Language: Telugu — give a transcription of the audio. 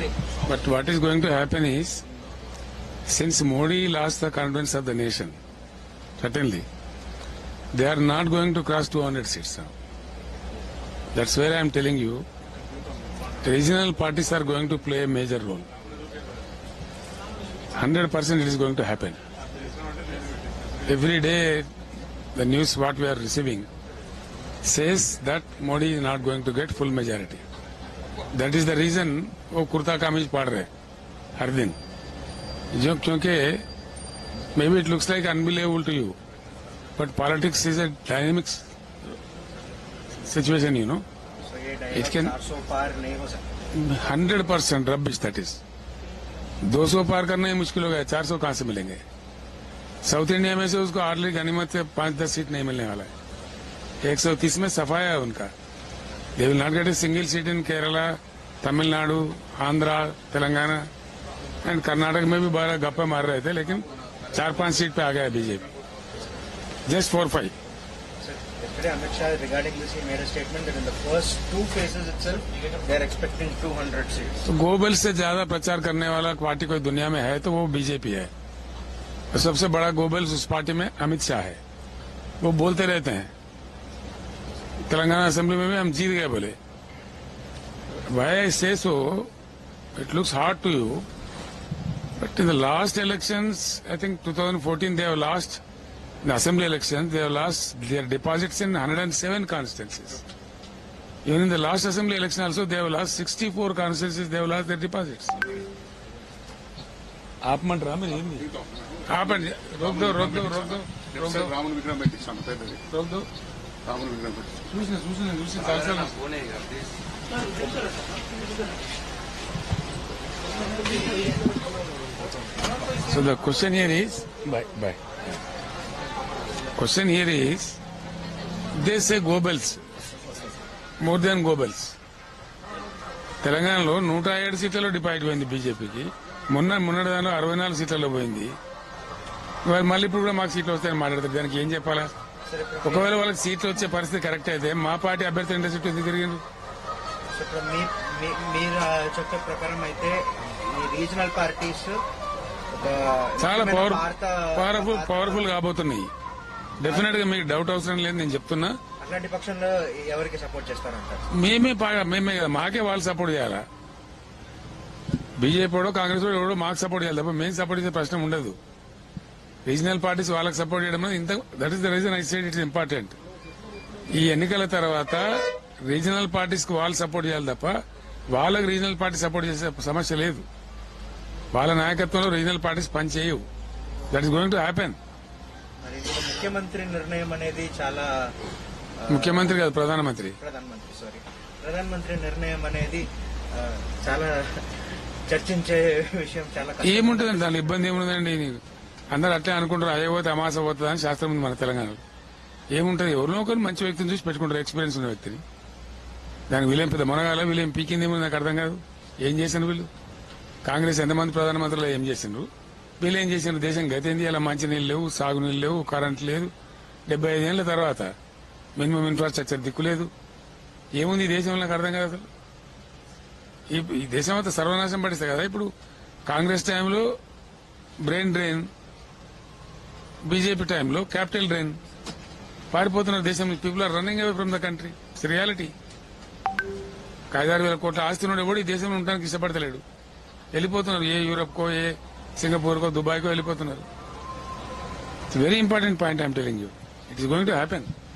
But what is going to happen is, since Modi lost the confidence of the nation, certainly, they are not going to cross 200 seats now. That's where I am telling you, regional parties are going to play a major role. 100% it is going to happen. Every day, the news what we are receiving says that Modi is not going to get full majority. That is the reason वो कुर्ता कामीज पढ़ रहे हर दिन जो क्योंकि maybe it looks like unbelievable to you but politics is a dynamic situation you know तो ये It can- चार सौ पार नहीं हो सकता hundred percent rubbish that is 200 पार करना ही मुश्किल हो गया 400 कहां से मिलेंगे साउथ इंडिया में से उसको हार्डली गनीमत से पांच दस सीट नहीं मिलने वाला है 130 में सफाया है उनका they will not get a single seat in Kerala Tamil Nadu Andhra Telangana and Karnataka में भी बारह गप्पे मार रहे थे लेकिन चार पांच सीट पे आ गया BJP just four five Yesterday, Amit Shah, regarding this, he made a statement that in the first two phases itself, they are expecting 200 seats. तो गोबल से ज्यादा प्रचार करने वाला पार्टी कोई दुनिया में है तो वो बीजेपी है और सबसे बड़ा गोबल उस पार्टी में अमित शाह है वो बोलते रहते हैं तेलंगाना असेंबली में भी हम जीत गए बोले वाई से so it looks hard to you but in the last elections I think 2014 they have lost in the assembly elections they have lost their deposits in 107 constituencies even in the last assembly election also they have lost 64 constituencies they have lost their deposits ఆపమంటారా మీరు ఏంది ఆపండి రోక్ దో రోక్ దో రోక్ దో రోక్ దో రాముని విగ్రహం పెట్టించాను పెద్దది రోక్ దో రాముని విగ్రహం పెట్టి చూసిన చూసిన చూసి చాలాసార్లు So the question here is, bye, bye. Question here is, they say Goebbels, more than Goebbels. తెలంగాణలో నూట ఏడు సీట్లలో డిపాజిట్ పోయింది బీజేపీకి మొన్న మొన్నటి దానిలో అరవై నాలుగు సీట్లలో పోయింది మరి మళ్ళీ ఇప్పుడు కూడా మాకు సీట్లు వస్తాయని మాట్లాడతారు దానికి ఏం చెప్పాలా సరే ఇప్పుడు ఒకవేళ వాళ్ళకి సీట్లు వచ్చే పరిస్థితి కరెక్ట్ అయితే మా పార్టీ అభ్యర్థి రెండు సీట్లు ఎందుకు తిరిగింది సో ఇప్పుడు మీ- మీ- మీరు ఆ చెప్పే ప్రకారం అయితే ఈ రీజనల్ పార్టీస్ ఒక చాలా ముఖ్యమైన పవర్ వార్త- పవర్ఫుల్ వార్త- పవర్ఫుల్ కాబోతున్నాయి డెఫినెట్ గా మీకు డౌట్ అవసరం లేదు నేను చెప్తున్నా అట్లాంటి పక్షంలో ఎవరికి సపోర్ట్ చేస్తారంటారు మేమే బాగా మేమే కదా మాకే వాళ్ళు సపోర్ట్ చేయాలా బీజేపీ వాడో కాంగ్రెస్ వాడు ఎవడో మాకు సపోర్ట్ చేయాలి తప్ప మేము సపోర్ట్ చేసే ప్రశ్న ఉండదు రీజనల్ పార్టీస్ వాళ్ళకి సపోర్ట్ చేయడం అనేది ఇంత that is the reason I said it's important ఈ ఎన్నికల తర్వాత రీజనల్ పార్టీస్ కి వాళ్ళు సపోర్ట్ చేయాలి తప్ప వాళ్ళకి రీజనల్ పార్టీ సపోర్ట్ చేసే సమస్య లేదు వాళ్ళ నాయకత్వంలో రీజనల్ పార్టీస్ పని చేయవు that is going to happen మరి ఇందులో ముఖ్యమంత్రి నిర్ణయం అనేది చాలా ఆ, ముఖ్యమంత్రి కాదు ప్రధానమంత్రి ప్రధానమంత్రి సారీ ప్రధానమంత్రి నిర్ణయం అనేది ఆ, చాలా చర్చించే విషయం చాలా కష్టం. ఏముంటుందండి దాని ఇబ్బంది ఏముంటుందండి నీకు అందరు అట్లే అనుకుంటారు అయ్యే పోతే అమాస పోతుందా అని శాస్త్రం ఉంది మన తెలంగాణలో ఏముంటుంది ఎవరినో ఒకరు మంచి వ్యక్తిని చూసి పెట్టుకుంటారు ఎక్స్పీరియన్స్ ఉన్న వ్యక్తిని దానికి వీళ్ళేం పెద్ద మునగాల వీళ్ళేం పీకింది ఏమో నాకు అర్థం కాదు ఏం చేశారు వీళ్ళు కాంగ్రెస్ ఎంతమంది ప్రధానమంత్రులు ఏం చేసిండ్రు వీళ్ళు ఏం చేసిండ్రు దేశం గతి ఏంది ఇలా మంచి నీళ్ళు లేవు సాగునీళ్ళు లేవు కరెంట్ లేదు డెబ్బై ఐదేళ్ల తర్వాత మినిమం ఇన్ఫ్రాస్ట్రక్చర్ దిక్కు లేదు ఏముంది ఈ దేశంలో నాకు అర్థం కాదు అసలు ఈ ఈ దేశం అంతా సర్వనాశనం పడిస్తే కదా ఇప్పుడు కాంగ్రెస్ టైంలో బ్రెయిన్ డ్రైన్ బీజేపీ టైంలో క్యాపిటల్ డ్రైన్ పారిపోతున్నారు దేశం people are running away from the country it's reality ఐదారు వేల కోట్ల ఆస్తి ఉన్నాడు కూడా ఈ దేశంలో ఉండడానికి ఇష్టపడతలేడు వెళ్ళిపోతున్నారు ఏ యూరప్కో ఏ సింగపూర్కో దుబాయ్కో వెళ్ళిపోతున్నారు it's very important point I'm telling you it is going to happen